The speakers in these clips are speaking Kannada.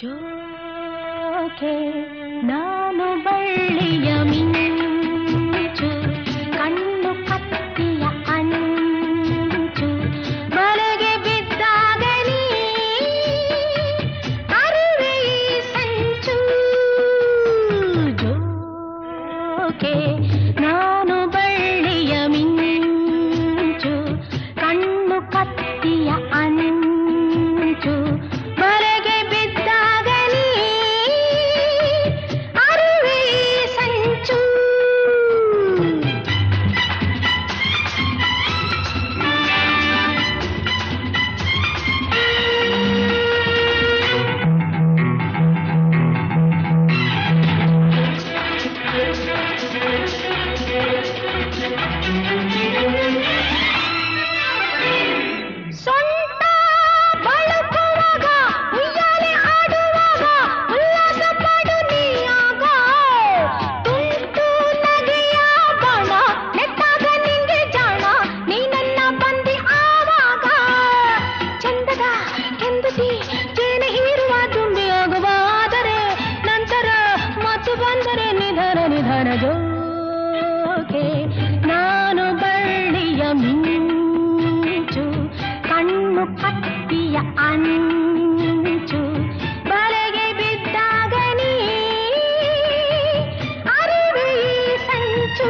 ಜೋಕೆ ನಾನು ಬಳ್ಳಿಯ ಮಿಂಚು ಕಣ್ಣು ಕತ್ತಿಯ ಅಂಚು ಬಲೆಗೆ ಬಿದ್ದಾಗಲಿ ಅರಿವೆ ಈ ಸಂಚು ಜೋಕೆ ನಾನು ಬಳ್ಳಿಯ ಮಿಂಚು ಕಣ್ಣು ಕತ್ತಿಯ ಅಂಚು ಬಲೆಗೆ ಬಿದ್ದಾಗಲಿ ಅರಿವೆ ಈ ಸಂಚು ಸೊಂಟ ಬಳುಕುವಾಗ ಉಯ್ಯಾಲೆ ಆಡುವಾಗ ಉಲ್ಲಾಸ ಪಡು ನೀಯಾಗ ತುಂಟು ನಗೆಯ ಬಾಣ ನೆಟ್ಟಾಗ ನಿಂಗೆ ಜಾಣ ನೀ ನನ್ನ ಬಂದಿ ಆವಾಗ ಚಂದದ ಕೆಂದುತಿ ಜೇನೆ ಹೀರುವ ತುಂಬಿ ಹೋಗುವ ಆದರೆ ನಂತರ ಮತ್ತು ಬಂದರೆ ನಿಧನ ನಿಧನ ಜೋಕೆ ನಾನು ಬಳ್ಳಿಯ ಮಿಂಚು ಕಣ್ಣು ಕತ್ತಿಯ ಅಂಚು ಬಲೆಗೆ ಬಿದ್ದಾಗ ನೀ ಅರಿವೆ ಈ ಸಂಚು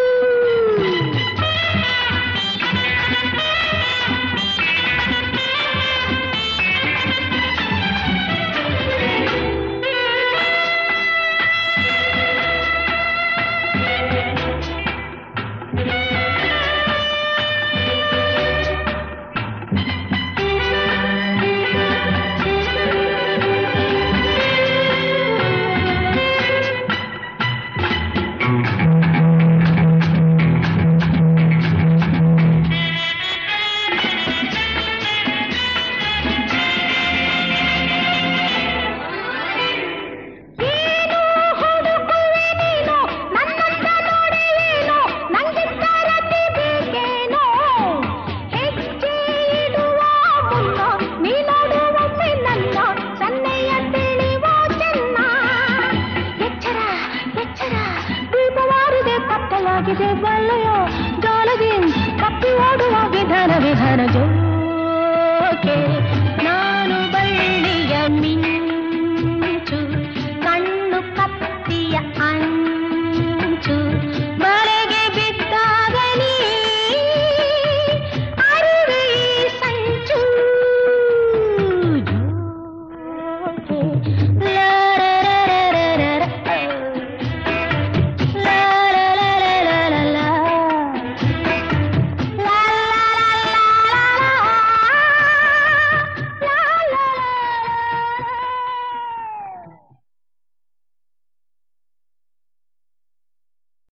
ಏನು ಹುಡುಕುವೆ ನೀನು ನನ್ನಂತ ನೋಡಿ ಏನು ನಂಗಿಂತ ರತಿ ಬೇಕೇನೋ ಹೆಜ್ಜೆ ಇಡುವ ಮುನ್ನ ನೀ ನೋಡುವೊಮ್ಮೆ ನನ್ನ ಸನ್ನೆಯ ತಿಳಿವ ಚೆನ್ನ ಎಚ್ಚರ ಎಚ್ಚರ ದೀಪವಾರಿದೆ ಕತ್ತಲಾಗಿದೆ ಬಲ್ಲೆಯೋ